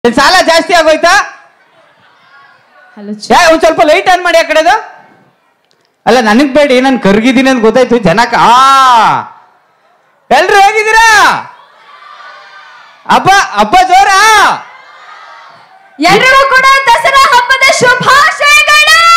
ಏನ್ ಸಾಲ ಜಾಸ್ತಿ ಆಗೋಯ್ತಾ ಹಲೋ ಏ ಒಂದ್ ಸ್ವಲ್ಪ ಲೈಟ್ ಆನ್ ಮಾಡಿ ಆ ಕಡೆದು ಅಲ್ಲ ನನಗ್ ಬೇಡಿ ನಾನು ಕರ್ಗಿದ್ದೀನಿ ಅಂತ ಗೊತ್ತಾಯ್ತು ಜನಕ ಆ ಎಲ್ರು ಹೇಗಿದ್ದೀರಾ ಹಬ್ಬ ಹಬ್ಬ ಜೋರಾ ಎಲ್ರಿಗೂ ಕೂಡ ದಸರಾ ಹಬ್ಬದ ಶುಭಾಶಯಗಳು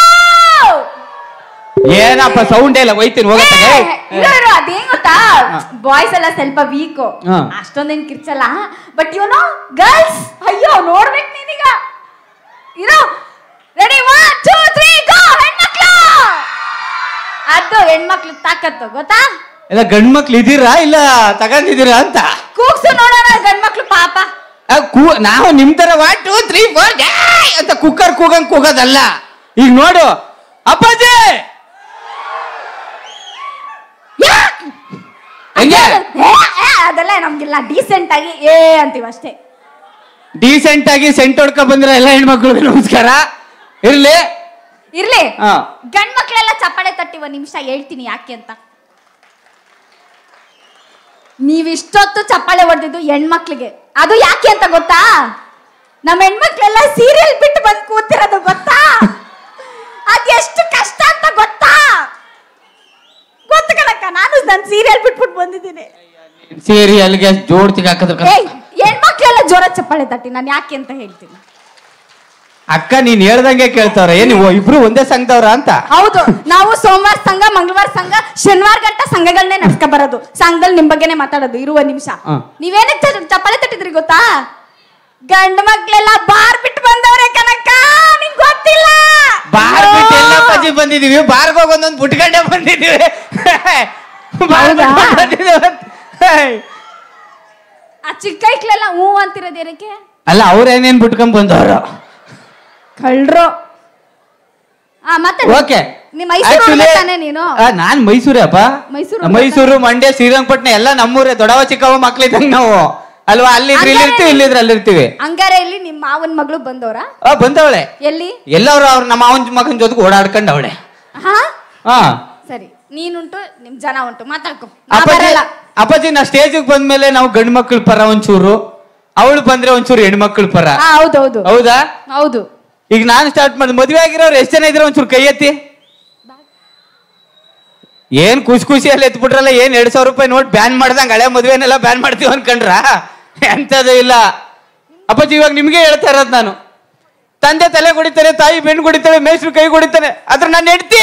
ಏನಪ್ಪ ಸೌಂಡ್ ಇಲ್ಲ ಹೋಯ್ತೀನಿ ಹೋಗತ್ತೆ ಏ, ಇರು, ಇರು, ಅದೇನ್ ಗೊತ್ತಾ ಹಾ. ಬಾಯ್ಸ್ ಎಲ್ಲ ಸ್ವಲ್ಪ ವೀಕ್ ಹಾ. ಅಷ್ಟೊಂದೇನ್ ಕಿರ್ಚಲ್ಲ ಬಟ್ ಇವನು ಗರ್ಲ್ಸ್ ಅಯ್ಯೋ ನೋಡ್ಬೇಕು ನೀನೀಗ ಇರೋ ready one two three go ಹೆಣ್ಮಕ್ಳು ಅದು ಹೆಣ್ಮಕ್ಳು ತಾಕತ್ತು ಗೊತ್ತಾ ಇಲ್ಲ ಗಂಡ್ ಮಕ್ಳು ಇದೀರಾ ಇಲ್ಲ ತಗೊಂಡಿದ್ದೀರಾ ಅಂತ ಕೂಗ್ಸು ನೋಡೋಣ ಗಂಡ್ಮಕ್ಳು ಪಾಪ ಆ, ಕೂ- ನಾವು ನಿಮ್ ತರ ಒನ್ ಟೂ ತ್ರೀ ಫೋರ್ ಅಂತ ಕುಕ್ಕರ್ ಕೂಗಂಗ್ ಕೂಗೋದಲ್ಲ ಈಗ ನೋಡು ಅಪ್ಪಾಜಿ ಯಾಕ್? ಹೆಂಗೆ ಏ, ಏ, ಅದೆಲ್ಲ ನಮ್ಗಿಲ್ಲ ಡೀಸೆಂಟ್ ಆಗಿ ಏ ಅಂತೀವಿ ಅಷ್ಟೇ ಡೀಸೆಂಟ್ ಆಗಿ ಸೆಂಟ್ ಹೊಡ್ಕೊ ಬಂದ್ರೆ ಎಲ್ಲ ಹೆಣ್ಮಕ್ಳಿಗೆ ನಮಸ್ಕಾರ ಇರ್ಲಿ ಇರ್ಲಿ ಹಾ ಗಂಡ್ ಮಕ್ಳೆಲ್ಲ ಚಪ್ಪಾಳೆ ತಟ್ಟಿ ಒಂದ್ ನಿಮಿಷ ಹೇಳ್ತೀನಿ ಯಾಕೆ ಅಂತ ನೀವ್ ಇಷ್ಟೊತ್ತು ಚಪ್ಪಾಳೆ ಹೊಡೆದಿದ್ದು ಹೆಣ್ಮಕ್ಳಿಗೆ ಅದು ಯಾಕೆ ಅಂತ ಗೊತ್ತಾ ನಮ್ಮ ಹೆಣ್ಮಕ್ಳೆಲ್ಲ ಸೀರಿಯಲ್ ಬಿಟ್ಟು ಬಂದು ಕೂತಿರೋದು ಗೊತ್ತಾ ಅದ್ ಎಷ್ಟು ಕಷ್ಟ ಅಂತ ಗೊತ್ತಾ ಗೊತ್ತು ಕಣಕ್ಕ ನಾನು ನನ್ ಸೀರಿಯಲ್ ಬಿಟ್ಬಿಟ್ಟು ಬಂದಿದ್ದೀನಿ ಸೀರಿಯಲ್ಗೆ ಜೋಡ್ತಿಗೆ ಹಾಕಿದ್ರ ಏಯ್ ಹೆಣ್ಮಕ್ಳೆಲ್ಲ ಜೋರ ಚಪ್ಪಾಳೆ ತಟ್ಟಿ ನಾನು ಯಾಕೆ ಅಂತ ಹೇಳ್ತೀನಿ ಅಕ್ಕ ನೀನ್ ಹೇಳ್ದಂಗೆ ಕೇಳ್ತಾವ್ರ ಏನ್ ನೀವು ಇಬ್ರು ಒಂದೇ ಸಂಘದವ್ರ ಅಂತ ಹೌದು ನಾವು ಸೋಮವಾರ ಸಂಘ ಮಂಗಳವಾರ ಸಂಘ ಶನಿವಾರ ಗಂಟ ಸಂಘಗಳನ್ನೇ ನಡ್ಸ್ಕೊ ಬರೋದು ಸಂಘದಲ್ಲಿ ನಿಮ್ ಬಗ್ಗೆನೇ ಮಾತಾಡೋದು ಇರುವ ನಿಮಿಷ ಹ. ನೀವೇನಕ್ಕೆ ಚ- ಚಪ್ಪಾಳೆ ತಟ್ಟಿದ್ರಿ ಗೊತ್ತಾ ಗಂಡ ಮಕ್ಳೆಲ್ಲ ಬಾರ್ ಬಿಟ್ಟು ಬಂದವ್ರೆ ಕನಕ ನಿಂಗ್ ಗೊತ್ತಿಲ್ಲ ಬಾರ್ ಬಿಟ್ಟು ಎಲ್ಲ ಅಯ್ಯೋ. ಪಜಿ ಬಂದಿದೀವಿ ಬಾರ್ಗ್ ಹೋಗಿ ಒಂದೊಂದು ಬುಟ್ಗಂಡೆ ಬಂದಿದೀವಿ ಬಾರ್ ಹೌದಾ? ಬಿಟ್ಟು ಬಂದಿದೀವಿ ಅಂತ. ಹೇಯ್. ಆ ಚಿಕ್ಕ ಐಕ್ಳೆಲ್ಲ ಹೂ ಅಂತಿರೋದು ಏನಕ್ಕೆ ಅಲ್ಲ ಅವ್ರೇನೇನ್ ಬಿಟ್ಕೊಂಡ್ ಬಂದವ್ರು ಕಳ್ರು ಆ ಮತ್ತೆ ಓಕೆ ನೀ ಮೈಸೂರು ತಾನೆ ನೀನು ನಾನ್ ಮೈಸೂರೇ ಅಪ್ಪ ಮೈಸೂರು ಮೈಸೂರು ಮಂಡ್ಯ ಶ್ರೀರಂಗಪಟ್ಟಣ ಎಲ್ಲ ನಮ್ಮೂರೇ ದೊಡವ ಚಿಕ್ಕವ ಮಕ್ಳಿದ್ದಂಗ ನಾವು ಅಲ್ವಾ ಅಲ್ಲಿದ್ರೆ ಇಲ್ಲಿ ಇರ್ತೀವಿ ಇಲ್ಲಿದ್ರೆ ಅಲ್ಲಿರ್ತೀವಿ ಹಂಗಾರೆ ಇಲ್ಲಿ ನಿಮ್ ಮಾವನ್ ಮಗಳು ಬಂದವ್ರ ಆ ಬಂದವಳೆ ಎಲ್ಲಿ ಎಲ್ಲವ್ರು ಅವ್ರ ನಮ್ಮ ಅವನ ಮಗನ ಜೊತೆಗೆ ಓಡಾಡ್ಕೊಂಡ್ ಅವಳೆ ಹಾ ಹಾ ಸರಿ ನೀನುಂಟು ನಿಮ್ ಜನ ಉಂಟು ಮಾತಾಡ್ಕೊ ನಾ ಅಪ್ಪಾಜಿ ಬರಲ್ಲ ಅಪ್ಪಾಜಿ ನಾ ಸ್ಟೇಜಿಗೆ ಬಂದ್ಮೇಲೆ ನಾವು ಗಂಡು ಮಕ್ಳ ಪರ ಒಂಚೂರು ಅವಳು ಬಂದ್ರೆ ಒಂಚೂರು ಹೆಣ್ಮಕ್ಳ ಪರ ಹಾ ಹೌದೌದು ಹೌದಾ ಹೌದು ಈಗ ನಾನು ಸ್ಟಾರ್ಟ್ ಮಾಡಿ ಮದ್ವೆ ಆಗಿರೋರು ಎಷ್ಟು ಜನ ಇದ್ರೆ ಒಂಚೂರು ಕೈ ಎತ್ತಿ ಏನ್ ಖುಷಿ ಖುಷಿಯಲ್ಲಿ ಎತ್ಬಿಟ್ರಲ್ಲ ಏನ್ ಎರಡ್ ಸಾವಿರ ರೂಪಾಯಿ ನೋಟ್ ಬ್ಯಾನ್ ಮಾಡ್ದಂಗ ಹಳೆ ಮದ್ವೆನೆಲ್ಲ ಬ್ಯಾನ್ ಮಾಡ್ತೀವಿ ಅನ್ಕಂಡ್ರ ಎಂತದು ಇಲ್ಲ ಅಪ್ಪಾಜಿ ಇವಾಗ ನಿಮ್ಗೆ ಹೇಳ್ತಾ ಇರೋದು ನಾನು ತಂದೆ ತಲೆ ಕುಡಿತಾರೆ ತಾಯಿ ಬೆಣ್ಣು ಕುಡಿತಾಳೆ ಮೇಷ್ರು ಕೈ ಕುಡಿತಾನೆ ಅದ್ರ ನಾನು ಹೆಡ್ತಿ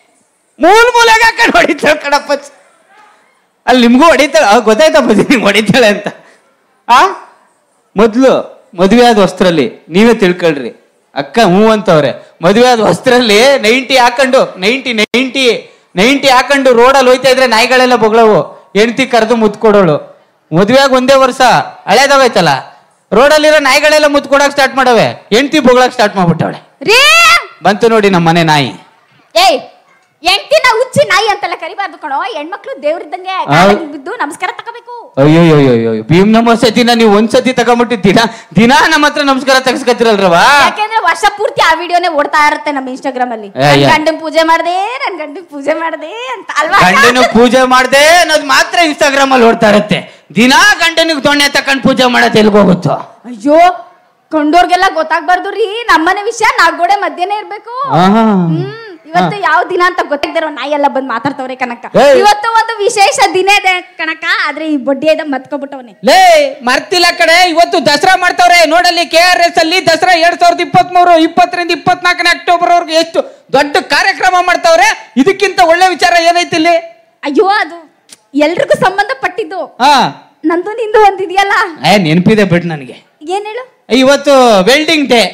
ಮೂಲ ಮೂಲೆಗೆ ಹಾಕೊಂಡು ಹೊಡಿತಾಳೆ ಕಣಪ್ಪ ಅಲ್ಲಿ ನಿಮ್ಗೂ ಹೊಡಿತಾಳೆ ಅವಾಗ ಗೊತ್ತಾಯ್ತಪ್ಪ ನಿಮ್ಗೆ ಹೊಡಿತಾಳೆ ಅಂತ ಆ ಮೊದ್ಲು ಮದುವೆ ಆದ ವಸ್ತ್ರಲ್ಲಿ ನೀವೇ ತಿಳ್ಕೊಳ್ರಿ ಅಕ್ಕ ಹ್ಞೂ ಅಂತವ್ರೆ ಮದುವೆ ಆದ ವಸ್ತ್ರಲ್ಲಿ ನೈಂಟಿ ಹಾಕೊಂಡು ನೈಂಟಿ ನೈಂಟಿ ನೈಂಟಿ ಹಾಕೊಂಡು ರೋಡಲ್ಲಿ ಹೋಯ್ತಾ ಇದ್ರೆ ನಾಯಿಗಳೆಲ್ಲ ಬೊಗಳವು ಹೆಂಡತಿ ಕರೆದು ಮುತ್ಕೊಡೋಳು ಮದುವೆಯಾಗ ಒಂದೇ ವರ್ಷ ಹಳೇದಾಗೋಯ್ತಲ್ಲ ರೋಡಲ್ಲಿರೋ ನಾಯಿಗಳೆಲ್ಲ ಮುತ್ಕೊಡಕ್ ಸ್ಟಾರ್ಟ್ ಮಾಡವೆ ಹೆಂಡತಿ ಬೊಗಳಕ್ ಸ್ಟಾರ್ಟ್ ಮಾಡ್ಬಿಟ್ಟವಳೆ ರೀ ಬಂತು ನೋಡಿ ನಮ್ಮ ಮನೆ ನಾಯಿ ಏಯ್ ಹೆಂಡ್ತಿನ ಹುಚ್ಚಿ ನಾಯಿ ಅಂತೆಲ್ಲ ಕರಿಬಾರ್ದು ಕಣೋ ಹೆಣ್ಮಕ್ಳು ದೇವ್ರಿದ್ದಂಗೆ ಕಾಲಿಗೆ ಬಿದ್ದು ನಮಸ್ಕಾರ ತಗೋಬೇಕು ಅಯ್ಯೋಯ್ಯೋಯ್ಯೋ ಭೀಮ್ ನಮಸ್ತಿನ ನೀವು ಒಂದ್ಸತಿ ತಗೊಂಬಿಟ್ಟು ದಿನ ದಿನ ನಮ್ಮ ಹತ್ರ ನಮಸ್ಕಾರ ತಗಸ್ಕತ್ತಿರಲ್ರವಾ ಯಾಕೆಂದ್ರೆ ವರ್ಷ ಪೂರ್ತಿ ಆ ವಿಡಿಯೋನೇ ಓಡ್ತಾ ಇರುತ್ತೆ ನಮ್ಮ ಇನ್ಸ್ಟಾಗ್ರಾಮ್ ಅಲ್ಲಿ ಏ, ನನ್ ಯಾ. ಗಂಡನ್ ಪೂಜೆ ಮಾಡ್ದೆ ನನ್ ಗಂಡನ್ ಪೂಜೆ ಮಾಡ್ದೆ ಅಂತ ಅಲ್ವಾ ಅಕ್ಕ? ಗಂಡನು ಪೂಜೆ ಮಾಡ್ದೆ ಅನ್ನೋದು ಮಾತ್ರ ಇನ್ಸ್ಟಾಗ್ರಾಮ್ ಅಲ್ಲಿ ಓಡ್ತಾ ಇರುತ್ತೆ ದಿನಾ ಗಂಡನಿಗೆ ದೊಣ್ಣೆ ತಕೊಂಡ್ ಪೂಜೆ ಮಾಡತ್ತೆ ಎಲ್ಗೋಗುತ್ತೋ ಅಯ್ಯೋ ಕೊಂಡೋರ್ಗೆಲ್ಲ ಗೊತ್ತಾಗ್ಬಾರ್ದು ರೀ ನಮ್ಮನೆ ವಿಷಯ ನಾಗೋಡೆ ಮಧ್ಯನೇ ಇರ್ಬೇಕು ಹ್ಮ್ ಇವತ್ತು ಯಾವ ದಿನ ಅಂತ ಗೊತ್ತಾಗ್ದಿರೋ ನಾಯಿ ಎಲ್ಲ ಬಂದ್ ಮಾತಾಡ್ತವ್ರೆ ಕನಕ ಏಯ್. ಇವತ್ತು ಒಂದು ವಿಶೇಷ ದಿನ ಇದೆ ಕನಕ ಆದ್ರೆ ಈ ಬಡ್ಡಿ ಇದ ಮತ್ಕೊಬಿಟ್ಟವನೆ ಲೇ ಮರ್ತಿಲ್ಲ ಕಡೆ ಇವತ್ತು ದಸರಾ ಮಾಡ್ತಾವ್ರೆ ನೋಡಲ್ಲಿ ಕೆ ಆರ್ ಎಸ್ ಅಲ್ಲಿ ದಸರಾ ಎರಡ್ ಸಾವಿರದ ಇಪ್ಪತ್ತ್ ಮೂರು ಇಪ್ಪತ್ತರಿಂದ ಇಪ್ಪತ್ನಾಲ್ಕನೇ ಅಕ್ಟೋಬರ್ ವರ್ಗು ಎಷ್ಟು ದೊಡ್ಡ ಕಾರ್ಯಕ್ರಮ ಮಾಡ್ತಾವ್ರೆ ಇದಕ್ಕಿಂತ ಒಳ್ಳೆ ವಿಚಾರ ಏನೈತಿ ಇಲ್ಲಿ ಅಯ್ಯೋ ಅದು ಎಲ್ರಿಗೂ ಸಂಬಂಧಪಟ್ಟಿದ್ದು ಹಾ ನಂದು ನಿಂದು ಒಂದಿದೆಯಲ್ಲ ಏ ನೆನಪಿದೆ ಬಿಡ್ ನನಗೆ ಏನ್ ಹೇಳು ಇವತ್ತು ವೆಲ್ಡಿಂಗ್ ಡೇ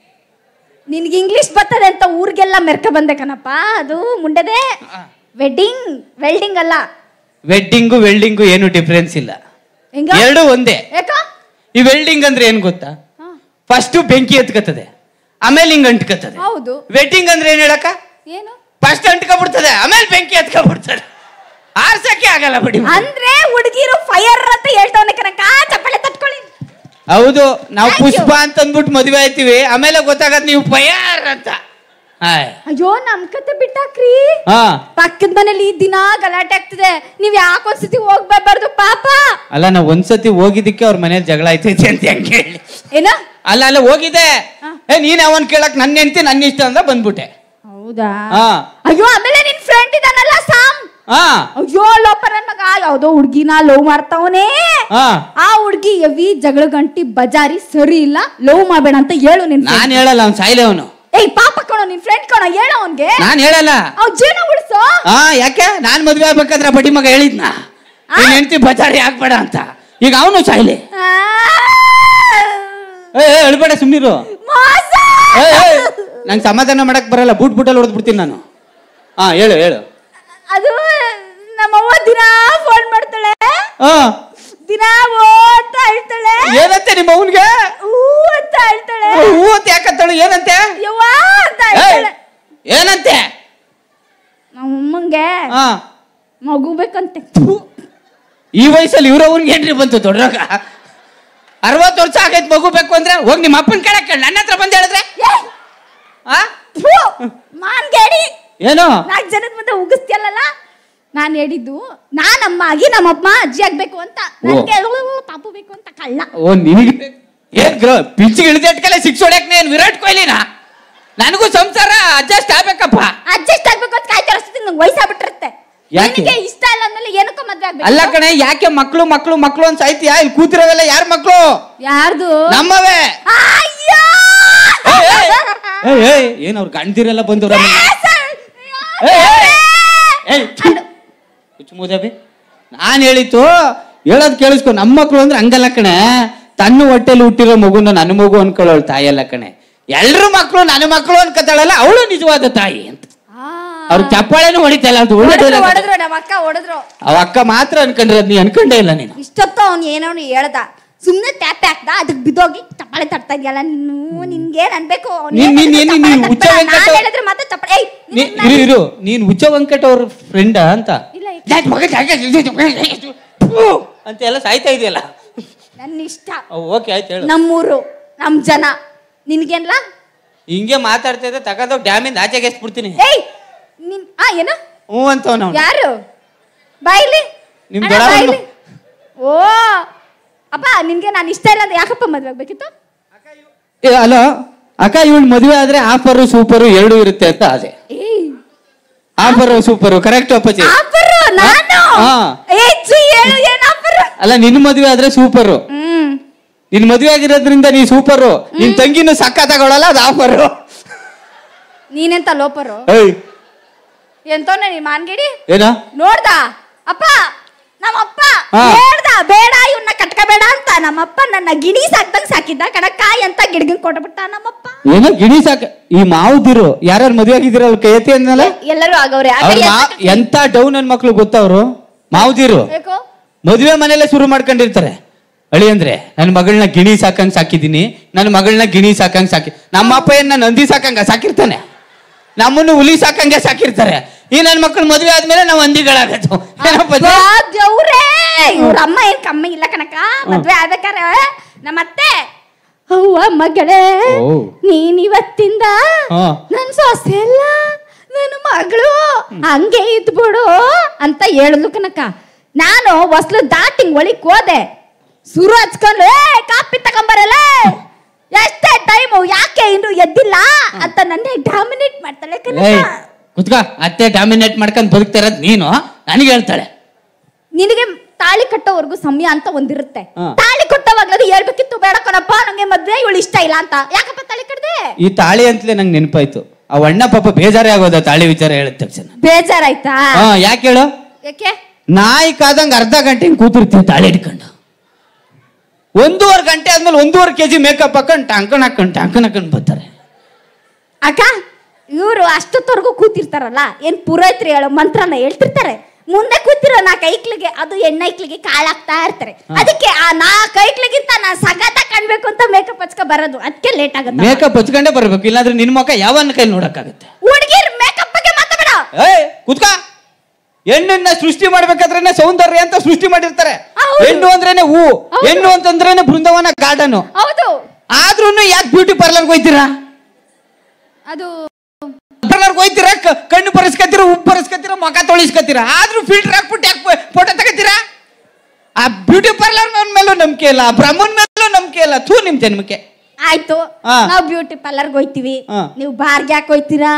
ನಿನ್ಗೆ ಇಂಗ್ಲಿಷ್ ಬರ್ತದೆ ಅಂತ ಊರಿಗೆಲ್ಲ ಮೆರ್ಕ ಬಂದೆ ಕಣಪ್ಪ ಅದು ಮುಂಡೆದೆ ವೆಡ್ಡಿಂಗ್ ವೆಲ್ಡಿಂಗ್ ಅಲ್ಲ ವೆಡ್ಡಿಂಗು ವೆಲ್ಡಿಂಗು ಏನು ಡಿಫ್ರೆನ್ಸ್ ಇಲ್ಲ ಹೆಂಗ ಎರಡು ಒಂದೇ ಯಾಕ ಈ ವೆಲ್ಡಿಂಗ್ ಅಂದ್ರೆ ಏನ್ ಗೊತ್ತಾ ಹಾ, ಫಸ್ಟ್ ಬೆಂಕಿ ಎತ್ಕತ್ತದೆ ಆಮೇಲೆ ಹಿಂಗ್ ಅಂಟ್ಕತ್ತದೆ ಹೌದು ವೆಡ್ಡಿಂಗ್ ಅಂದ್ರೆ ಏನ್ ಹೇಳಕ್ಕ ಏನು ಫಸ್ಟ್ ಅಂಟ್ಕೊಬಿಡ್ತದೆ ಆಮೇಲೆ ಬೆಂಕಿ ಎತ್ಕೊಬಿಡ್ತದೆ ಆರ್ಸಕ್ಕೆ ಆಗಲ್ಲ ಬಿಡಿ ಅಂದ್ರೆ ಹುಡುಗಿರು ಫೈರ್ ಅಂತ ಹೇಳ್ತವನೆ ಕನಕ ಚಪ್ಪಳೆ ತಟ್ಕೊಳ್ಳಿ ಹೌದು ನಾವು Thank you. ಪುಷ್ಪ ಅಂತ ಅಂದ್ಬಿಟ್ಟು ಮದುವೆ ಆಯ್ತೀವಿ ಆಮೇಲೆ ಗೊತ್ತಾಗತ್ ನೀವು ಫಯರ್ ಅಂತ ಹಾಯ್. ಅಯ್ಯೋ ನಮ್ ಕತೆ ಬಿಟ್ಟಾಕ್ರಿ ಹಾ ಪಕ್ಕದ ಮನೇಲಿ ಈ ದಿನ ಗಲಾಟೆ ಆಗ್ತಿದೆ ನೀವ್ ಯಾಕೊಂದ್ಸತಿ ಹೋಗ್ಬಾರ್ದು ಪಾಪ ಅಲ್ಲ ನಾವು ಒಂದ್ಸತಿ ಹೋಗಿದ್ದಕ್ಕೆ ಅವ್ರ ಮನೇಲಿ ಜಗಳ ಆಯ್ತೈತೆ ಅಂತ ಹೆಂಗೆ ಹೇಳಿ ಏನ ಅಲ್ಲ ಅಲ್ಲ ಹೋಗಿದ್ದೆ ಹಾ. ಏ ನೀನ್ ಅವನ್ ಕೇಳಕ್ ನನ್ನ ಹೆಂಡತಿ ನನ್ನ ಇಷ್ಟ ಅಂತ ಬಂದ್ಬಿಟ್ಟೆ ಹೌದಾ ಹಾ ಅಯ್ಯೋ ಆಮೇಲೆ ನಿನ್ ಫ್ರೆಂಡ್ ಇದಾನಲ್ಲ ಸಾಮ್ ಹಾ ಅಯ್ಯೋ ಲೋಪರ್ ನನ್ ಮಗ ಯಾವ್ದೋ ಹುಡ್ಗಿನ ಲವ್ ಮಾಡ್ತಾವನೇ ಹಾ ಆ ಹುಡ್ಗಿ ಎವಿ ಜಗಳ ಗಂಟಿ ಬಜಾರಿ ಸರಿ ಇಲ್ಲ ಲವ್ ಮಾಡ್ಬೇಡ ಅಂತ ಹೇಳು ನಿನ್ friend. ನಾನ್ ಹೇಳಲ್ಲ ಅವ್ನ್ ಸಾಯ್ಲೆ ಅವನು ಏಯ್ ಪಾಪ ಕಣೋ ನಿನ್ ಫ್ರೆಂಡ್ ಕಣೋ ಹೇಳು ಅವನ್ಗೆ ನಾನ್ ಹೇಳಲ್ಲ ಅವ್ ಜೀವನ ಉಳಿಸೋ ಹಾ ಯಾಕೆ ನಾನ್ ಮದ್ವೆ ಆಗ್ಬೇಕಾದ್ರೆ ಬಡ್ಡಿ ಮಗ ಹೇಳಿದ್ನ ನೀನ್ ಹೆಂಡತಿ ಬಜಾರಿ ಆಗ್ಬೇಡ ಅಂತ ಈಗ ಅವನು ಸಾಯ್ಲಿ ಏ ಏ, ಅಳ್ಬೇಡ ಸುಮ್ನಿರು ಮೋಸ ಏ ಏ, ನಂಗ್ ಸಮಾಧಾನ ಮಾಡಕ್ ಬರಲ್ಲ ಬೂಟ್ ಬೂಟಲ್ಲಿ ಹೊಡೆದ್ ಬಿಡ್ತೀನಿ ನಾನು ಹಾ ಹೇಳು ಹೇಳು ಅದು ನಮ್ಮವ್ವ ದಿನ ಫೋನ್ ಮಾಡ್ತಾಳೆ ಹಾ ದಿನ ಓ ಅಂತ ಹೇಳ್ತಾಳೆ ಏನಂತೆ ನಿಮ್ಮ ಅವನ್ಗೆ ಊ ಅಂತ ಹೇಳ್ತಾಳೆ ಹೂ ಅಂತ ಯಾಕಂತಾಳು ಏನಂತೆ ಯವ್ವ ಅಂತ ಏಯ್, ಹೇಳ್ತಾಳೆ ಏನಂತೆ ನಮ್ಮಮ್ಮಂಗೆ ಹಾ ಮಗು ಬೇಕಂತೆ ಈ ವಯಸ್ಸಲ್ಲಿ ಇವ್ರ ಅವ್ನಿಗೆ ಏನ್ರಿ ಬಂತು ದೊಡ್ಡರಾಗ ಅರವತ್ತು ವರ್ಷ ಆಗೈತ್ ಮಗು ಬೇಕು ಅಂದ್ರೆ ಹೋಗಿ ನಿಮ್ಮ ಅಪ್ಪನ ಕೇಳಕ್ಕೆ ನನ್ನ ಹತ್ರ ಬಂದು ಹೇಳಿದ್ರೆ ಏಯ್, ಆ ಥು, ಮಾನ್ಗೇಡಿ ಏನು ನಾಲ್ಕು ಜನದ ಮುಂದೆ ಉಗಿಸ್ತಿಯಲ್ಲ ನಾನು ಹೇಳಿದ್ದು ನಾನ್ ಅಮ್ಮ ಆಗಿ ನಮ್ಮಮ್ಮ ಅಜ್ಜಿ ಆಗ್ಬೇಕು ಅಂತ ನನ್ಗೆ ಪಾಪು ಬೇಕು ಅಂತ ಕಳ್ಳ ಓ ನಿನಗೆ ಏನ್ ಗ್ರೋ ಪಿಚ್ಚಿಗೆ ಇಳಿದಟ್ಕಲೆ ಸಿಕ್ಸ್ ಹೊಡ್ಯಕ್ ನೀನ್ ವಿರಾಟ್ ಕೊಹ್ಲಿನ ನನಗೂ ಸಂಸಾರ ಅಡ್ಜಸ್ಟ್ ಆಗ್ಬೇಕಪ್ಪ ಅಡ್ಜಸ್ಟ್ ಆಗ್ಬೇಕು ಅಂತ ಕಾಯ್ತಾ ಅಷ್ಟೊತ್ತಿಗೆ ನಂಗೆ ವಯಸ್ಸಾಗ್ಬಿಟ್ಟಿರುತ್ತೆ ಯಾಕೆ? ನಿನಗೆ ಇಷ್ಟ ಇಲ್ಲ ಅಂದ್ಮೇಲೆ ಏನಕ್ಕೋ ಮದ್ವೆ ಅಲ್ಲ ಆಗ್ಬೇಕು ಕಣೆ ಯಾಕೆ ಮಕ್ಳು ಮಕ್ಳು ಮಕ್ಳು ಅಂತ ಸಾಯ್ತೀಯಾ ಇಲ್ಲಿ ಕೂತಿರೋವೆಲ್ಲ ಯಾರ ಮಕ್ಳು ಯಾರ್ದು ನಮ್ಮವೇ ಅಯ್ಯೋ ಏಯ್, ಏಯ್, ಏಯ್, ಏಯ್, ಏನ್ ಅವ್ರು ಗಂಡ್ದಿರೆಲ್ಲ ಬಂದವ್ರ ಏಯ್, ಏಯ್, ಥು. ಹುಚ್ಚು ಮೂದೇವಿ ನಾನ್ ಹೇಳಿತ್ತು ಹೇಳೋದ್ ಕೇಳಿಸ್ಕೊ ನಮ್ಮ ಮಕ್ಳು ಅಂದ್ರೆ ಹಂಗಲ್ಲ ಕಣೆ ತನ್ನ ಹೊಟ್ಟೆಲಿ ಹುಟ್ಟಿರೋ ಮಗುನ ನನ್ನ ಮಗು ಅನ್ಕೊಳ್ಳೋಳು ತಾಯಿಯಲ್ಲ ಕಣೆ ಎಲ್ರು ಮಕ್ಳು ನನ್ನ ಮಕ್ಳು ಅನ್ಕೋತಾಳಲ್ಲ ಅವಳು ನಿಜವಾದ ತಾಯಿ ಅಂತ ಅವ್ರು ಚಪ್ಪಾಳೆನೂ ಹೊಡಿತಲ್ಲ ಅದು ಒಳ್ಳೆ ಹೊಡೆದ್ರು dialogue ಅದು. ಹೊಡೆದ್ರು ನಮ್ಮ ಅಕ್ಕ ಹೊಡೆದ್ರು ಅವ ಅಕ್ಕ ಮಾತ್ರ ಅನ್ಕೊಂಡ್ರೆ ನೀ ಅನ್ಕೊಂಡೇ ಇಲ್ಲ ನೀನು ಇಷ್ಟೊತ್ತು ಅವ್ನು ಏನೋ ಹೇಳ್ದ ಸುಮ್ನೆ ಟ್ಯಾಪ್ ಹಾಕ್ದ ಅದಕ್ಕೆ ಬಿದ್ದೋಗಿ ಚಪ್ಪಾಳೆ ತಟ್ತಾ ಇದೆಯಲ್ಲ ನೀನು ನಿನ್ಗೇನ್ ಅನ್ಬೇಕು ಅವ್ನ್ ನೀನ್- ಏನ್ ನೀನ್- ಹೇಳಿದ್ರು ನೀನ್- ನೀನ್ ಚಪ್ಪಾಳೆ ಹುಚ್ಚ ತಟ್ಬೇಡ. ವೆಂಕಟ ನಾನ್ ಹೇಳಿದ್ರೆ ಮತ್ತೆ ಚಪ್ಪಾಳೆ ಏಯ್ ನೀ- ನಿನ್ನ ಇರು ಇರು ನೀನ್ ಹುಚ್ಚ ವೆಂಕಟ ಅವ್ರ ಫ್ರೆಂಡ ಅಂತ ಇಲ್ಲ, ಯಾಕ್ ಮಗ ಯಾಕೆ ಥು ಅಂತ ಎಲ್ಲ ಸಾಯ್ತಾ ಇದೆಯಲ್ಲ ನನ್ನ ಇಷ್ಟ ಓಕೆ ಆಯ್ತು ಹೇಳು ನಮ್ಮೂರು ನಮ್ ಜನ ನಿನ್ಗೇನ್ಲ ಹಿಂಗೆ ಮಾತಾಡ್ತಾ ಇದ್ದೆ ತಗೊಂಡೋಗಿ ಡ್ಯಾಮಿಂದ ಆಚೆಗೆ ಎಸ್ಬಿಡ್ತೀನಿ ಏಯ್ ನಿನ್ ಆ ಏನು ಹ್ಞೂ ಅಂತವ್ ನಾವು ಯಾರು ಬಾಯ್ಲಿ ನಿಮ್ ಅಣ್ಣ, ದೊಡ್ಡವ್ವ ಬಾಯ್ಲಿ. ಓ ಅಪ್ಪ ನಿನ್ಗೆ ನಾನು ಇಷ್ಟ ಇಲ್ಲ ಅಂದ್ರೆ ಯಾಕಪ್ಪ ಮದ್ವೆ ಆಗ್ಬೇಕಿತ್ತು ಏ ಅಲ್ಲ ಅಕ್ಕ ಇವಳು ಮದುವೆ ಆದ್ರೆ ಆಫರು ಸೂಪರು ಎರಡು ಇರುತ್ತೆ ಅಂತ ಅದೇ ಏಯ್ ಆಫರು ಸೂಪರು ಕರೆಕ್ಟ್ ಅಪ್ಪಾಜಿ ಆಫರು ನಾನು ಹಾ. ಏಯ್ ಚಿ ಹೇಳು ಏನ್ ಆಫರು ಅಲ್ಲ ನಿನ್ನ ಮದುವೆ ಆದ್ರೆ ಸೂಪರು ಹ್ಮ್ ನಿನ್ ಮದುವೆ ಆಗಿರೋದ್ರಿಂದ ನೀ ಸೂಪರು ನಿನ್ ತಂಗಿನೂ ಸಕ್ಕ ತಗೊಳಲ್ಲ ಅದು ಆಫರು ನೀನೆಂತ ಲೋಪರು ಏಯ್ ಎಂತೋನ ನೀ ಮಾನ್ಗಿಡಿ ಏನ ನೋಡ್ದ ಅಪ್ಪ ನಮ್ಮಪ್ಪ ಹಾ. ಹೇಳ್ದ ಬೇಡ ಇವನ್ನ ಕಟ್ಕಬೇಡ ಅಂತ ನಮ್ಮಪ್ಪ ನನ್ನ ಗಿಣಿ ಸಾಕ್ದಂಗ್ ಸಾಕಿದ್ದ ಕಣಕ್ಕ ಅಂತ ಗಿಡ್ಗನ್ ಕೊಟ್ಬಿಟ್ಟ ನಮ್ಮಪ್ಪ ಏನೋ ಗಿಣಿ ಸಾಕ ಈ ಮಾವುದಿರು ಯಾರ್ಯಾರು ಮದುವೆ ಆಗಿದಿರಲ್ಲ ಕೈ ಎತ್ತಿ ಅಂದ್ನಲ್ಲ ಎಲ್ಲರೂ ಆಗವ್ರೆ ಅವ್ರ ಮಾ ಎಂತ ಡೌನ್ ನನ್ ಮಕ್ಳು ಗೊತ್ತವ್ರು ಮಾವುದಿರು ಬೇಕು ಮದುವೆ ಮನೆಯಲ್ಲೇ ಶುರು ಮಾಡ್ಕೊಂಡಿರ್ತಾರೆ ಅಳಿ ಅಂದ್ರೆ ನನ್ನ ಮಗಳನ್ನ ಗಿಣಿ ಸಾಕಂಗ್ ಸಾಕಿದೀನಿ ನನ್ನ ಮಗಳನ್ನ ಗಿಣಿ ಸಾಕಂಗ್ ಸಾಕಿ ನಮ್ಮ ಅಪ್ಪ ಏನ್ ನಂದಿ ಸಾಕಂಗ ಸಾಕಿರ್ತಾನೆ ನಮ್ಮನ್ನು ಹುಲಿ ಸಾಕಂಗೆ ಸಾಕಿರ್ತಾರೆ ಈ ನನ್ನ ಮಕ್ಕಳು ಮದುವೆ ಆದ್ಮೇಲೆ ನಾವು ಹಂದಿಗಳಾಗತ್ತು ಏನಪ್ಪ ಇದು? ದೇವ್ರೇ ಇವ್ರ ಅಮ್ಮ ಏನ್ ಕಮ್ಮಿ ಇಲ್ಲ ಕಣಕ ಮದ್ವೆ ಆಗ್ಬೇಕಾರೆ ನಮ್ಮತ್ತೆ ಅವ್ವ ಮಗಳೇ ಓ. ನೀನ್ ಇವತ್ತಿಂದ ಹಾ. ನನ್ ಸೊಸೆ ಅಲ್ಲ ನನ್ನ ಮಗಳು ಹಂಗೆ ಇದ್ಬಿಡು ಅಂತ ಹೇಳಿದ್ಲು ಕನಕ ನಾನು ಹೊಸ್ಲು ದಾಟಿಂಗ್ ಒಳಿಕ್ ಹೋದೆ ಸುರು ಹಚ್ಕೊಂಡು ಏ ಕಾಪಿ ತಗೊಂಬರಲ್ಲ ಎಷ್ಟೇ ಟೈಮು ಯಾಕೆ ಇನ್ನು ಎದ್ದಿಲ್ಲ ಅಂತ ನನ್ನೇ ಡಾಮಿನೇಟ್ ಮಾಡ್ತಾಳೆ ಕನಕ ಏಯ್ ಕುತ್ಕ ಅತ್ತೆ ಡಾಮಿನೇಟ್ ಮಾಡ್ಕೊಂಡ್ ಬದುಕ್ತಾ ಇರೋದ್ ನೀನು ನನಗೆ ಹೇಳ್ತಾಳೆ ನಿನಗೆ ತಾಳಿ ಕಟ್ಟೋವರೆಗೂ ಸಮಯ ಅಂತ ಒಂದಿರುತ್ತೆ ಹಾ. ತಾಳಿ ಕಟ್ಟೋವಾಗ್ಲದು ಹೇಳ್ಬೇಕಿತ್ತು ಬೇಡ ಕಣಪ್ಪ ನಂಗೆ ಮದ್ವೆ ಇವಳು ಇಷ್ಟ ಇಲ್ಲ ಅಂತ ಯಾಕಪ್ಪ ತಾಳಿ ಕಟ್ದೆ ಈ ತಾಳಿ ಅಂತಲೇ ನಂಗೆ ನೆನಪಾಯ್ತು ಆ ಅಣ್ಣ ಪಾಪ ಬೇಜಾರೇ ಆಗೋದ ತಾಳಿ ವಿಚಾರ ಹೇಳಿದ ತಕ್ಷಣ ಬೇಜಾರಾಯ್ತಾ ಹಾ ಯಾಕೆ ಹೇಳು ಯಾಕೆ ನಾಯಿ ಕಾದಂಗ ಅರ್ಧ ಗಂಟೆ ಹಿಂಗ್ ಕೂತಿರ್ತೀವಿ ತಾಳಿ ಹಿಡ್ಕೊಂಡು ಒಂದೂವರೆ ಗಂಟೆ ಆದ್ಮೇಲೆ ಒಂದೂವರೆ ಕೆಜಿ ಮೇಕಪ್ ಹಾಕೊಂಡು ಟಂಕನ್ ಹಾಕೊಂಡು ಟಂಕನ್ ಹಾಕೊಂಡು ಬರ್ತಾರೆ ಅಕ್ಕ ಇವರು ಅಷ್ಟೊತ್ತವರೆಗೂ ಕೂತಿರ್ತಾರಲ್ಲ ಏನ್ ಪುರೋಹಿತ್ರಿ ಹೇಳೋ ಮಂತ್ರನ ಹೇಳ್ತಿರ್ತಾರೆ ಮುಂದೆ ಕೂತಿರೋ ನಾಲ್ಕು ಐಕ್ಳಿಗೆ ಅದು ಹೆಣ್ಣೈಕ್ಳಿಗೆ ಕಾಳಾಗ್ತಾ ಇರ್ತಾರೆ ಅದಕ್ಕೆ ಆ ನಾಲ್ಕು ಐಕ್ಳಿಗಿಂತ ನಾ ಸಗತ ಕಾಣ್ಬೇಕು ಅಂತ ಮೇಕಪ್ ಹಚ್ಕೊ ಬರೋದು ಅದಕ್ಕೆ ಲೇಟ್ ಆಗುತ್ತೆ ಮೇಕಪ್ ಹಚ್ಕೊಂಡೇ ಬರ್ಬೇಕು ಇಲ್ಲಾಂದ್ರೆ ನಿನ್ ಮುಖ ಯಾವನ್ನ ಕೈ ನೋಡಕ್ಕಾಗತ್ತೆ ಹುಡುಗಿರ್ ಮೇಕಪ್ ಬಗ್ಗೆ ಮಾತಾಡ ಏಯ್ ಕುತ್ಕ ಹೆಣ್ಣನ್ನ ಸೃಷ್ಟಿ ಮಾಡ್ಬೇಕಾದ್ರೇನೆ ಸೌಂದರ್ಯ ಅಂತ ಸೃಷ್ಟಿ ಮಾಡಿರ್ತಾರೆ ಹೌದು. ಹೆಣ್ಣು ಅಂದ್ರೇನೆ ಹೂ ಹೌದು. ಹೆಣ್ಣು ಅಂತಂದ್ರೇನೆ ಬೃಂದಾವನ ಗಾರ್ಡನ್ ಹೌದು ಆದ್ರೂ ಯಾಕೆ ಬ್ಯೂಟಿ ಪಾರ್ಲರ್ಗೆ ಹೋಯ್ತೀರಾ ಅದು ಪಾರ್ಲರ್ಗೆ ಹೋಯ್ತೀರಾ ಕ- ಕಣ್ಣು ಪರಸ್ಕತ್ತೀರಾ ಉಪ್ಪು ಪರಸ್ಕತ್ತೀರಾ ಮುಖ ತೊಳಿಸ್ಕತ್ತೀರಾ ಆದ್ರೂ ಫಿಲ್ಟರ್ ಹಾಕ್ಬಿಟ್ಟು ಯಾಕೆ ಫೋಟೋ ತಗತ್ತೀರಾ ಆ ಬ್ಯೂಟಿ ಪಾರ್ಲರ್ ಮೇಲೂ ನಂಬಿಕೆ ಇಲ್ಲ ಆ ಬ್ರಹ್ಮನ್ ಮೇಲೂ ನಂಬಿಕೆ ಇಲ್ಲ ಥೂ ನಿಮ್ ಜನ್ಮಕ್ಕೆ ಆಯ್ತು ಹಾ. ನಾವು ಬ್ಯೂಟಿ ಪಾರ್ಲರ್ಗೆ ಹೋಯ್ತಿವಿ ಹಾ. ನೀವು ಬಾರ್ಗೆ ಯಾಕೆ ಹೋಯ್ತೀರಾ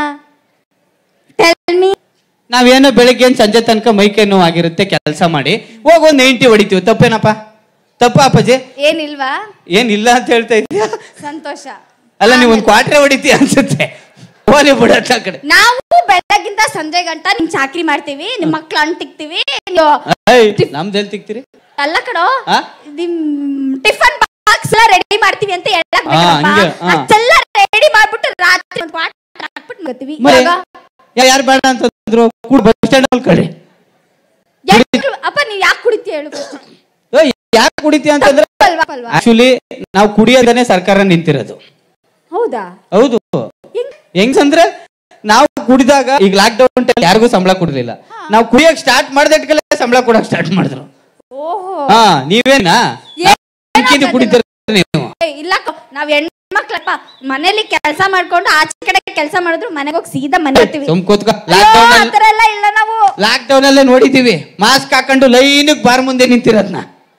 ಟೆಲ್ ಮೀ ನಾವೇನೋ ಬೆಳಿಗ್ಗೆ ಸಂಜೆ ತನಕ ಮೈಕೈ ನೋವು ಆಗಿರುತ್ತೆ ಕೆಲಸ ಮಾಡಿ ಹೋಗಿ ಒಂದು ನೈಂಟಿ ಹೊಡಿತೀವಿ ತಪ್ಪೇನಪ್ಪ ತಪ್ಪ ಅಪ್ಪಾಜಿ ಏನಿಲ್ವಾ ಏನಿಲ್ಲ ಅಂತ ಹೇಳ್ತಾ ಇದೀಯಾ ಸಂತೋಷ ಅಲ್ಲ ನೀವು ಒಂದು ಕ್ವಾಟ್ರೆ ಹೊಡಿತೀಯ ಅನ್ಸುತ್ತೆ ಹೋಲಿ ಬಿಡತ್ತ ಕಡೆ ನಾವು ಬೆಳಗಿಂದ ಸಂಜೆ ಗಂಟ ನಿಮ್ ಚಾಕ್ರಿ ಮಾಡ್ತೀವಿ ನಿಮ್ ಮಕ್ಳು ಅಂಟಿಕ್ತಿವಿ ಏಯ್, ನಮ್ದು ಎಲ್ಲಿ ತಿಕ್ತೀರಿ ಅಲ್ಲ ಕಣೋ ಆ? ನಿಮ್ ಟಿಫನ್ ಬಾಕ್ಸ್ ಎಲ್ಲ ರೆಡಿ ಮಾಡ್ತೀವಿ ಅಂತ ಹೇಳಕ್ ಆ, ಹಂಗೆ, ಆ. ಅಷ್ಟೆಲ್ಲ ರೆಡಿ ಮಾಡ್ಬಿಟ್ಟು ರಾತ್ರಿ ಒಂದು ಪಾಟ್ ಹಾಕ್ಬಿಟ್ಟು ಮತ್ತೀವಿ ಮರೆ ಇವಾಗ ಯಾರು ಬೇಡ ಅಂತಂದ್ರು ಕೂಡ ಬಸ್ ಸ್ಟ್ಯಾಂಡ್ ಅಲ್ಲಿ ಕಡೆ ಎಲ್ರು- ಅಪ್ಪ ನೀವ್ ಯಾಕೆ ಕುಡಿತೀಯ ಹೇಳು ಯಾಕೆ ಕುಡಿತೀಯ ಅಂತಂದ್ರೆ ಅಲ್ವಾ ಅಲ್ವಾ ಆಕ್ಚುಲಿ ನಾವು ಕುಡಿಯೋದನ್ನೇ ಸರ್ಕಾರ ನಿಂತಿರೋದು ಹೌದಾ ಹೌದು ಹೆಂಗ್? ಹೆಂಗ್ಸಂದ್ರೆ ನಾವು ಕುಡಿದಾಗ ಈಗ ಲಾಕ್ ಡೌನ್ ಟೈಮ್ ಯಾರಿಗೂ ಸಂಬಳ ಕೊಡ್ಲಿಲ್ಲ ನಾವು ಕುಡಿಯಕ್ ಸ್ಟಾರ್ಟ್ ಮಾಡ್ದಟ್ಕಲೆ ಸಂಬಳ ಕೊಡಕ್ ಸ್ಟಾರ್ಟ್ ಮಾಡಿದ್ರು ಓಹೋ ಹಾ ನೀವೇನಾ ಏನ್ ಅಕ್ಕಿದು ಕುಡಿತೀರ ನೀವು ಏ, ಇಲ್ಲ ಕ- ನಾವ್ ಹೆಣ್ಮಕ್ಳಪ್ಪ ಮನೇಲಿ ಕೆಲಸ ಮಾಡ್ಕೊಂಡು ಆಚೆ ಕಡೆ ಕೆಲಸ ಮಾಡಿದ್ರು ಮನೆಗೆ ಹೋಗಿ ಸೀದಾ ಮನೆ ಬರ್ತೀವಿ ಸುಮ್ ಕೂತ್ಕ ಅಯ್ಯೋ, ಲಾಕ್ ಡೌನ್ ಆ ಥರ ಎಲ್ಲ ಇಲ್ಲ ನಾವು ಲಾಕ್ ಡೌನ್ ಅಲ್ಲೇ ನೋಡಿದೀವಿ ಮಾಸ್ಕ್ ಹಾಕೊಂಡು ಲೈನಿಗೆ ಬಾರ್ ಮುಂದೆ ನಿಂತಿರೋದ್ನ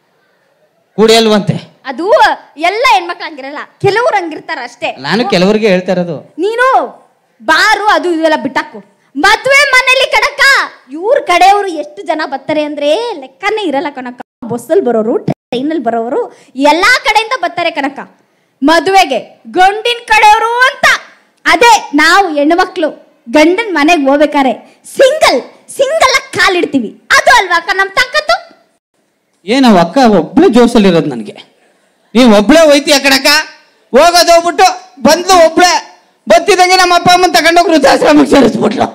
ಕುಡಿಯಲ್ವಂತೆ ಅದು ಎಲ್ಲ ಹೆಣ್ಮಕ್ಳು ಹಂಗಿರಲ್ಲ ಕೆಲವ್ರು ಹಂಗಿರ್ತಾರ ಅಷ್ಟೇ ನಾನು ಕೆಲವರಿಗೆ ಹೇಳ್ತಾ ಇರೋದು ನೀನು ಬಾರು ಅದು ಇದೆಲ್ಲ ಬಿಟ್ಟಾಕು ಮದ್ವೆ ಮನೇಲಿ ಕಣಕ್ಕ ಇವ್ರ ಕಡೆಯವರು ಎಷ್ಟು ಜನ ಬರ್ತಾರೆ ಅಂದ್ರೆ ಲೆಕ್ಕನೇ ಇರಲ್ಲ ಕಣಕ್ಕ ಬಸ್ಸಲ್ಲಿ ಬರೋರು ಟ್ರೈನಲ್ಲಿ ಬರೋರು ಎಲ್ಲಾ ಕಡೆಯಿಂದ ಬರ್ತಾರೆ ಕಣಕ್ಕ ಮದುವೆಗೆ ಗಂಡಿನ ಕಡೆಯವರು ಅಂತ ಅದೇ ನಾವು ಹೆಣ್ಮಕ್ಳು ಗಂಡನ ಮನೆಗೆ ಹೋಗ್ಬೇಕಾರೆ ಸಿಂಗಲ್ ಸಿಂಗಲ್ ಕಾಲಿಡ್ತೀವಿ ಅದು ಅಲ್ವಾ ಅಕ್ಕ ನಮ್ ತಾಕತ್ತು ಏನ ಅಕ್ಕ ಒಬ್ಳೆ ಜೋಶಲ್ಲಿ ಇರೋದು ನನಗೆ ನೀವು ಒಬ್ಳೆ ಹೋಯ್ತೀಯ ಕಣಕ್ಕ ಹೋಗೋದು ಹೋಗ್ಬಿಟ್ಟು ಬಂದ್ಲು ಒಬ್ಳೆ ಬತ್ತಿದಂಗೆ ನಮ್ಮ ಅಪ್ಪ ಅಮ್ಮನ ತಗೊಂಡೋಗಿ ವೃದ್ಧಾಶ್ರಮಕ್ಕೆ ಸೇರಿಸ್ಬಿಟ್ಲು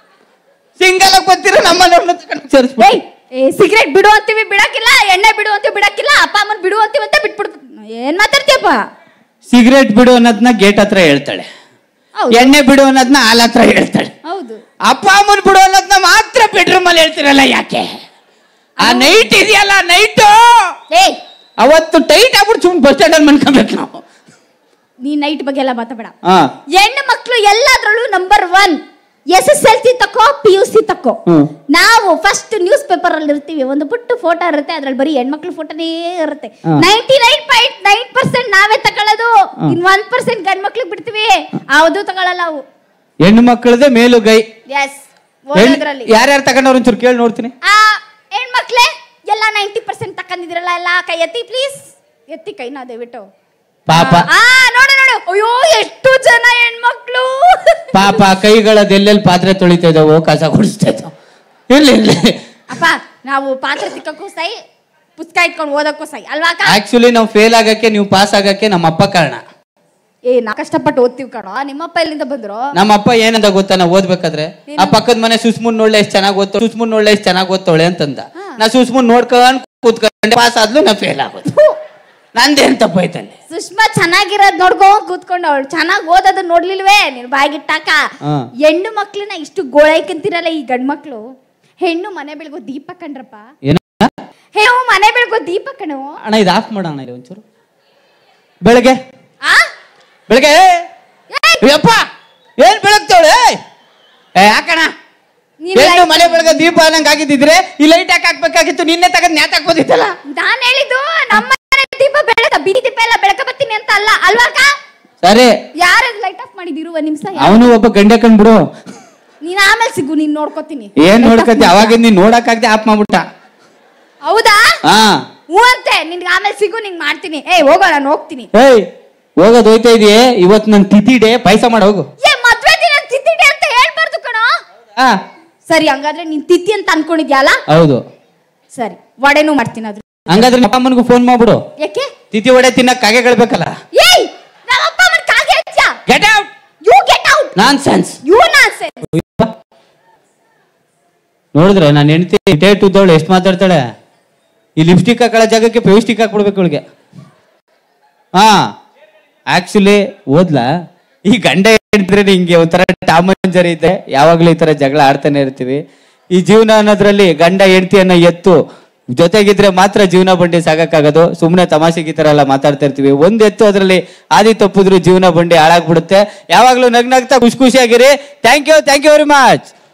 ಸಿಂಗಲ್ ಆಗಿ ಬರ್ತೀರ ನಮ್ಮ ಮನೆಯವ್ರನ್ನ ತಗೊಂಡು ಸೇರಿಸ್ಬಿಟ್ಟು ಏಯ್ ಏ ಸಿಗರೇಟ್ ಬಿಡು ಅಂತೀವಿ ಬಿಡಕ್ಕಿಲ್ಲ ಎಣ್ಣೆ ಬಿಡು ಅಂತೀವಿ ಬಿಡಕ್ಕಿಲ್ಲ ಅಪ್ಪ ಅಮ್ಮನ್ ಬಿಡು ಅಂತೀವಿ ಅಂತ ಬಿಟ್ಬಿಡ್ತು ಏನ್ ಮಾತಾಡ್ತೀಯಪ್ಪ ಸಿಗರೇಟ್ ಬಿಡು ಅನ್ನೋದನ್ನ ಗೇಟ್ ಹತ್ರ ಹೇಳ್ತಾಳೆ ಹೌದು ಎಣ್ಣೆ ಬಿಡು ಅನ್ನೋದನ್ನ ಹಾಲ್ ಹತ್ರ ಹೇಳ್ತಾಳೆ ಹೌದು ಅಪ್ಪ ಅಮ್ಮನ್ ಬಿಡು ಅನ್ನೋದನ್ನ ಮಾತ್ರ ಬೆಡ್ರೂಮ್ ಅಲ್ಲಿ ಹೇಳ್ತಿರಲ್ಲ ಯಾಕೆ ಆ ನೈಟ್ ಇದೆಯಲ್ಲ ನೈಟು ಏಯ್ ಅವತ್ತು ಟೈಟ್ ಆಗ್ಬಿಟ್ಟು ಸುಮ್ಮನೆ ಬಸ್ ಸ್ಟ್ಯಾಂಡ್ ಅಲ್ಲಿ ಮನ್ಕೊಬೇಕು ನಾವು ನೀ ನೈಟ್ ಬಗ್ಗೆ ಎಲ್ಲ ಮಾತಾಬೇಡ ಹಾ ಹೆಣ್ಣು ಮಕ್ಕಳು ಎಲ್ಲದ್ರಲ್ಲೂ number one S S L C ತಕೋ ಪಿ ಯು ಸಿ ತಕೋ ಹ್ಮ್. ನಾವು ಫಸ್ಟ್ ನ್ಯೂಸ್ ಪೇಪರ್ ಅಲ್ಲಿ ಇರ್ತೀವಿ ಒಂದು ಪುಟ್ಟು ಫೋಟೋ ಇರುತ್ತೆ ಅದ್ರಲ್ಲಿ ಬರೀ ಹೆಣ್ಮಕ್ಳು ಫೋಟೋನೇ ಇರುತ್ತೆ ಹಾ. Ninety nine point nine percent ನಾವೇ ತಗೊಳ್ಳೋದು ಇನ್ ಒನ್ ಪರ್ಸೆಂಟ್ ಗಂಡ್ ಮಕ್ಳಿಗೆ ಬಿಡ್ತೀವಿ ಯಾವುದು ತಗೊಳ್ಳಲ್ಲ ಅವು ಹೆಣ್ಣು ಮಕ್ಕಳದೇ ಮೇಲು ಗೈ ಎಸ್ ಓದೋದ್ರಲ್ಲಿ ಯಾರ್ಯಾರು ತಗೊಂಡವ್ರು ಒಂಚೂರು ಕೇಳಿ ನೋಡ್ತೀನಿ ಆ ಹೆಣ್ಮಕ್ಳೇ ಎಲ್ಲ ನೈಂಟಿ ಪರ್ಸೆಂಟ್ ತಕೊಂಡಿದಿರಲ್ಲ ಎಲ್ಲ ಕೈ ಎತ್ತಿ ಪ್ಲೀಸ್ ಎತ್ತಿ ಕೈನ ದಯವಿಟ್ಟು ಪಾಪ ಆ ನೋಡು ನೋಡು ಅಯ್ಯೋ ಎಷ್ಟು ಜನ ಹೆಣ್ಮಕ್ಳು ಪಾಪ ಕೈಗಳದ ಎಲ್ಲೆಲ್ಲಿ ಪಾತ್ರೆ ತೊಳಿತಾ ಇದಾವೋ ಕಸ ಗುಡಿಸ್ತಾ ಇದ್ದಾವ ಇರ್ಲಿ ಇರ್ಲಿ ಅಪ್ಪ ನಾವು ಪಾತ್ರೆ ತಿಕ್ಕಕ್ಕೂ ಸೈ ಪುಸ್ತಕ ಇಟ್ಕೊಂಡು ಓದಕ್ಕೂ ಸೈ ಅಲ್ವಾ ಅಕ್ಕ ಆಕ್ಚುಲಿ ನಾವು ಫೇಲ್ ಆಗಕ್ಕೆ ನೀವು ಪಾಸ್ ಆಗಕ್ಕೆ ನಮ್ಮ ಅಪ್ಪ ಕಾರಣ ಏ ನಾ ಕಷ್ಟಪಟ್ಟು ಓದ್ತೀವಿ ಕಣೋ ನಿಮ್ಮಪ್ಪ ಎಲ್ಲಿಂದ ಬಂದ್ರು ನಮ್ಮ ಅಪ್ಪ ಏನಂದ ಗೊತ್ತಾ ನಾವು ಓದ್ಬೇಕಾದ್ರೆ ಆ ಪಕ್ಕದ ಮನೆ ಸುಸ್ಮುನ್ ನೋಡ್ಲೆ ಎಷ್ಟು ಚೆನ್ನಾಗಿ ಓದ್ತಾಳೆ ಸುಸ್ಮುನ್ ನೋಡ್ಲೆ ಎಷ್ಟು ಚೆನ್ನಾಗಿ ಓದ್ತಾಳೆ ಅಂತಂದ ನಾ ಸುಸ್ಮುನ್ ನೋಡ್ಕೊಂಡ್ ಕೂತ್ಕೊಂಡೆ ಪಾಸ್ ಆದ್ಲು ನಾ ಫೇಲ್ ಆಗೋದು ನಂದೇನ್ ತಪ್ಪಾಯ್ತಲ್ಲಿ ಸುಷ್ಮಾ ಚೆನ್ನಾಗಿರೋದ್ ನೋಡ್ಕೊ ಕೂತ್ಕೊಂಡು ಅವಳು ಚೆನ್ನಾಗಿ ಓದೋದನ್ನ ನೋಡ್ಲಿಲ್ವೇ ನೀನ್ ಬಾಯಿಗಿಟ್ಟಾಕ ಹಾ. ಹೆಣ್ಣು ಮಕ್ಳನ್ನ ಇಷ್ಟು ಗೋಳೈಕಂತಿರಲ್ಲ ಈ ಗಂಡ್ ಮಕ್ಳು ಹೆಣ್ಣು ಮನೆ ಬೆಳಗೋ ದೀಪ ಕಂಡ್ರಪ್ಪ ಏನ ಹೆಣ್ಣು ಮನೆ ಬೆಳಗೋ ದೀಪ ಕಣು ಅಣ್ಣ ಇದು ಆಫ್ ಮಾಡೋಣ ಇಲ್ಲಿ ಒಂಚೂರು ಬೆಳಗ್ಗೆ ಆ ಬೆಳಗ್ಗೆ ಏಯ್! ಯಪ್ಪ ಏನ್ ಬೆಳಗ್ತಾವಳೆ ಏ ಯಾಕಣ ನೀನ್ ಹೆಣ್ಣು light- ಮನೆ ಬೆಳಗ್ಗೆ ದೀಪ ಅನ್ನಂಗ್ ಆಗಿದ್ದಿದ್ರೆ ಈ ಲೈಟ್ ಯಾಕೆ ಹಾಕ್ಬೇಕಾಗಿತ್ತು ನಿನ್ನೆ ತಗದ್ ನ್ಯಾತ್ ಹಾಕ್ಬೋದಿತ್ತಲ್ಲ ನಾನ್ ಹೇಳಿದ್ದು ನಮ್ಮ ಮನೆ ದೀಪ ಬೆಳಕ ಬೀದಿ ದೀಪ ಎಲ್ಲ ಬೆಳಕ ಬರ್ತೀನಿ ಅಂತ ಅಲ್ಲ ಅಲ್ವಾ ಅಕ್ಕ ಸರಿ ಯಾರು ಲೈಟ್ ಆಫ್ ಮಾಡಿದಿರು ಒಂದ್ ನಿಮಿಷ ಅವನು ಒಬ್ಬ ಗಂಡೆ ಕಂಡ್ಬಿಡು ನೀನ್ ಆಮೇಲೆ ಸಿಗು ನೀನ್ ನೋಡ್ಕೋತೀನಿ ಏನ್ ನೋಡ್ಕತಿ ಅವಾಗ ನೀನ್ ನೋಡಕ್ಕಾಗ್ದೆ ಆಫ್ ಮಾಡ್ಬಿಟ್ಟ ಹೌದಾ ಹಾ ಹ್ಞೂ ಅಂತೆ ನಿನ್ಗೆ ಆಮೇಲೆ ಸಿಗು ನಿಂಗೆ ಮಾಡ್ತೀನಿ ಏಯ್ ಹೋಗೋ ನಾನು ಹೋಗ್ತೀನಿ ಏಯ್ ಹೋಗೋದ್ ಹೋಯ್ತಾ ಇದೆಯೇ ಇವತ್ ನನ್ ತಿಥಿ ಡೇ ಪಾಯಸ ಮಾಡ ಹೋಗು ಏ ಮದ್ವೆ ದಿನ ತಿದ್ದಿಡೆ ಅಂತ ಹೇಳ್ಬಾರ್ದು ಕಣೋ ಹಾ ಸರಿ ಹಂಗಾದ್ರೆ ನೀನ್ ತಿಥಿ ಅಂತ ಅನ್ಕೊಂಡಿದ್ಯಲ್ಲ ಹೌದು ಸರಿ ವಡೆನೂ ಮಾಡ್ತೀನಿ ಅದ್ರ ಹಂಗಾದ್ರೆ ನಿಮ್ಮ ಅಮ್ಮನಿಗೂ ಫೋನ್ ಮಾಡ್ಬಿಡು ಯಾಕೆ ತಿಥಿ ಒಡೆ ತಿನ್ನಕ್ ಕಾಗೆಗಳ್ಬೇಕಲ್ಲ ಏಯ್ ನಮ್ಮ ಅಪ್ಪ ಅಮ್ಮನ ಕಾಗೆ ಹಚ್ಚ get out you get out nonsense you nonsense ನೋಡಿದ್ರೆ ನಾನು ಹೆಂಡತಿ ಡೇಟ್ ಉದ್ದವಳು ಎಷ್ಟು ಮಾತಾಡ್ತಾಳೆ ಈ ಲಿಪ್ಸ್ಟಿಕ್ ಹಾಕೊಳ್ಳೋ ಜಾಗಕ್ಕೆ ಪೇಸ್ಟಿಕ್ ಹಾಕ್ಬಿಡ್ಬೇಕು ಅವಳಿಗೆ ಹಾ ಆಕ್ಚುಲಿ ಓದ್ಲಾ ಈ ಗಂಡ ಹೇಳಿದ್ರೆ ಹಿಂಗೆ ಒಂಥರ ಟಾಮಂಜರಿ ಇದೆ ಯಾವಾಗ್ಲೂ ಈ ತರ ಜಗಳ ಆಡ್ತಾನೆ ಇರ್ತೀವಿ ಈ ಜೀವನ ಅನ್ನೋದ್ರಲ್ಲಿ ಗಂಡ ಹೆಂಡತಿಯನ್ನ ಎತ್ತು ಜೊತೆಗಿದ್ರೆ ಮಾತ್ರ ಜೀವನ ಬಂಡಿ ಸಾಗಕ್ಕಾಗೋದು ಸುಮ್ಮನೆ ತಮಾಷೆಗೆ ಈ ತರ ಎಲ್ಲ ಮಾತಾಡ್ತಾ ಇರ್ತೀವಿ ಒಂದ್ ಎತ್ತು ಅದ್ರಲ್ಲಿ ಆದಿ ತಪ್ಪಿದ್ರು ಜೀವನ ಬಂಡಿ ಹಾಳಾಗ್ಬಿಡುತ್ತೆ ಯಾವಾಗ್ಲೂ ನಗ್ ನಗ್ತಾ ಖುಷಿ ಖುಷಿಯಾಗಿರಿ thank you thank you very much